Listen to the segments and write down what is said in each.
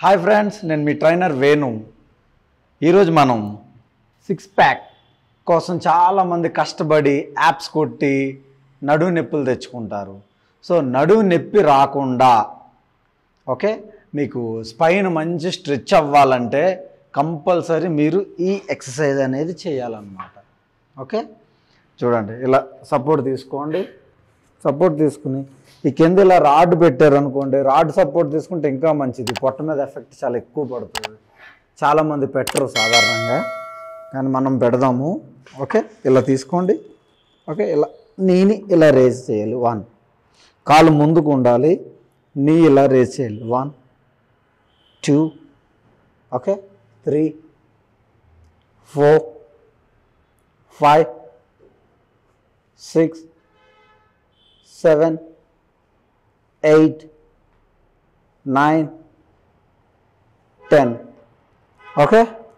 hi friends నేను మీ trainer Venu ఈరోజు మనం సిక్స్ ప్యాక్ కోసం చాలామంది కష్టపడి యాప్స్ కొట్టి నడువు నొప్పులు తెచ్చుకుంటారు సో నడువు నొప్పి రాకుండా ఓకే మీకు స్పైన్ మంచి స్ట్రెచ్ అవ్వాలంటే కంపల్సరీ మీరు ఈ ఎక్సర్సైజ్ అనేది చేయాలన్నమాట ఓకే చూడండి ఇలా సపోర్ట్ తీసుకోండి సపోర్ట్ తీసుకుని ఈ కింద ఇలా రాడ్ పెట్టారు అనుకోండి రాడ్ సపోర్ట్ తీసుకుంటే ఇంకా మంచిది పొట్ట మీద ఎఫెక్ట్ చాలా ఎక్కువ పడుతుంది చాలామంది పెట్టరు సాధారణంగా కానీ మనం పెడదాము ఓకే ఇలా తీసుకోండి ఓకే ఇలా నీని ఇలా రేజ్ చేయాలి వన్ కాలు ముందుకు ఉండాలి నీ ఇలా రేజ్ చేయాలి one two okay three four five six seven eight nine ten okay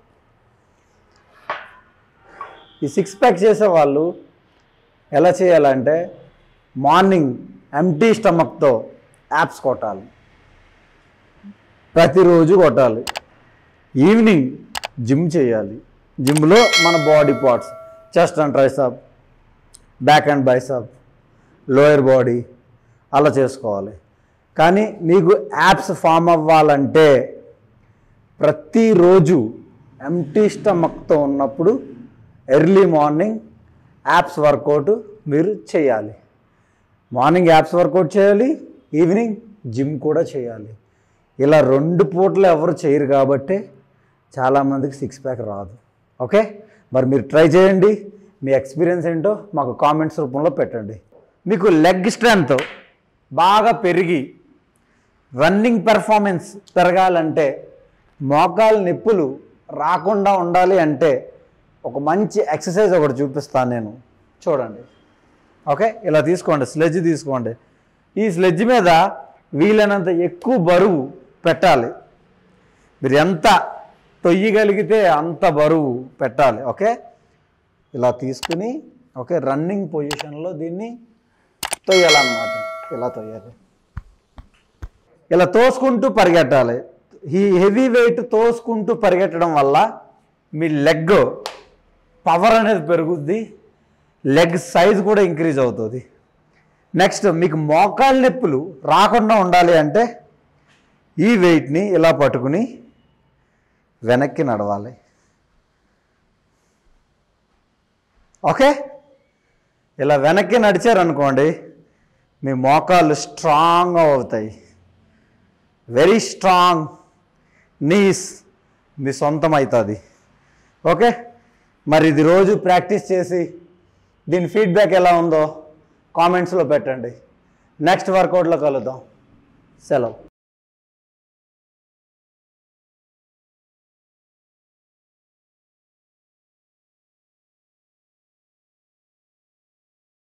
ఈ సిక్స్ ప్యాక్ చేసే వాళ్ళు ఎలా చేయాలంటే మార్నింగ్ ఎంటీ స్టమక్తో యాప్స్ కొట్టాలి ప్రతిరోజు కొట్టాలి ఈవినింగ్ జిమ్ చేయాలి జిమ్లో మన body parts chest and tricep back and bicep lower body అలా చేసుకోవాలి కానీ మీకు యాప్స్ ఫామ్ అవ్వాలంటే ప్రతిరోజు ఎంటీ స్టమక్తో ఉన్నప్పుడు ఎర్లీ మార్నింగ్ యాప్స్ వర్కౌట్ మీరు చేయాలి మార్నింగ్ యాప్స్ వర్కౌట్ చేయాలి ఈవినింగ్ జిమ్ కూడా చేయాలి ఇలా రెండు పూటలు ఎవరు చేయరు కాబట్టి చాలామందికి సిక్స్ ప్యాక్ రాదు ఓకే మరి మీరు ట్రై చేయండి మీ ఎక్స్పీరియన్స్ ఏంటో మాకు కామెంట్స్ రూపంలో పెట్టండి మీకు లెగ్ స్ట్రెంత్ బాగా పెరిగి రన్నింగ్ పెర్ఫార్మెన్స్ పెరగాలంటే మోకాలు నొప్పులు రాకుండా ఉండాలి అంటే ఒక మంచి ఎక్సర్సైజ్ ఒకటి చూపిస్తాను నేను చూడండి ఓకే ఇలా తీసుకోండి స్లెడ్జ్ తీసుకోండి ఈ స్లెడ్జ్ మీద వీలైనంత ఎక్కువ బరువు పెట్టాలి మీరు ఎంత తొయ్యగలిగితే అంత బరువు పెట్టాలి ఓకే ఇలా తీసుకుని ఓకే రన్నింగ్ పొజిషన్లో దీన్ని తొయ్యాలన్నమాట ఇలా తొయ్యాలి ఇలా తోసుకుంటూ పరిగెట్టాలి ఈ హెవీ వెయిట్ తోసుకుంటూ పరిగెట్టడం వల్ల మీ లెగ్ పవర్ అనేది పెరుగుద్ది లెగ్ సైజ్ కూడా ఇంక్రీజ్ అవుతుంది నెక్స్ట్ మీకు మోకాళ్ళ నొప్పులు రాకుండా ఉండాలి అంటే ఈ వెయిట్ని ఇలా పట్టుకుని వెనక్కి నడవాలి ఓకే ఇలా వెనక్కి నడిచారనుకోండి మీ మోకాళ్ళు స్ట్రాంగ్ అవుతాయి వెరీ స్ట్రాంగ్ నీస్ మీ సొంతం అవుతుంది ఓకే మరి ఇది రోజు ప్రాక్టీస్ చేసి దీని ఫీడ్బ్యాక్ ఎలా ఉందో కామెంట్స్లో పెట్టండి నెక్స్ట్ వర్కౌట్లో కలుద్దాం సెలవు